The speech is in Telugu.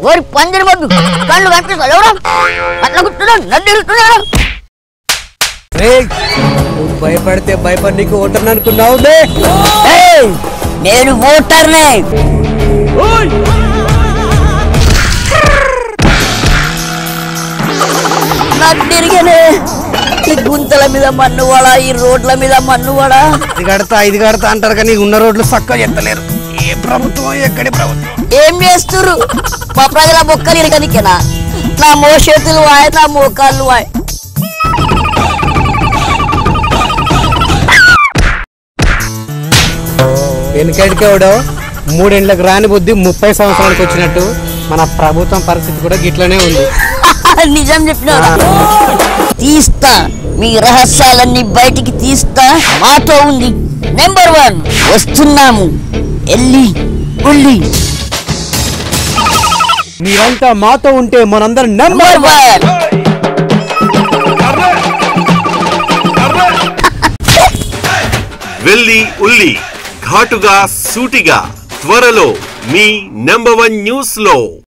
ఓరి పందిరి మొద్దు కళ్ళు కనిపిస్తా ఎవరు అట్లా కూర్చున్నాడు నన్ను ఇరుస్తున్నాడు రేయ్, నువ్వు భయపడితే భయపడి నీకు ఓటర్ని అనుకున్నావు లే. ఏయ్, నేను ఓటర్నే నాకు తిరిగానే ఈ గుంతల మీద మన్ను వడ ఈ రోడ్ల మీద మన్ను వడ ఇది కడతా ఇది కడతా అంటారు కానీ ఉన్న రోడ్లు చక్కగా చెత్తలేరు ఏ ప్రభుత్వం ఎక్కడి ప్రభుత్వం ఏం చేస్తుర్రు మా ప్రజల మొక్కలు ఇరగనికేనా నా మోచేతులు వాయ్ నా మోకాళ్ళు వాయ్ వెనకడికి ఎవడో మూడేండ్లకు రాని బుద్ధి ముప్పై సంవత్సరాలకు వచ్చినట్టు మన ప్రభుత్వం పరిస్థితి కూడా గిట్లనే ఉంది నిజం చెప్పినారా తీస్తా మీ రహస్యాలన్నీ బయటికి తీస్తా మాతో ఉంది నెంబర్ వన్ వస్తున్నాము ఎల్లి ఉల్లి మీరంతా మాతో ఉంటే మనందరం నెంబర్ నెంబర్ వన్ వెల్లి ఉల్లి ఘాటుగా సూటిగా త్వరలో మీ నెంబర్ వన్ న్యూస్ లో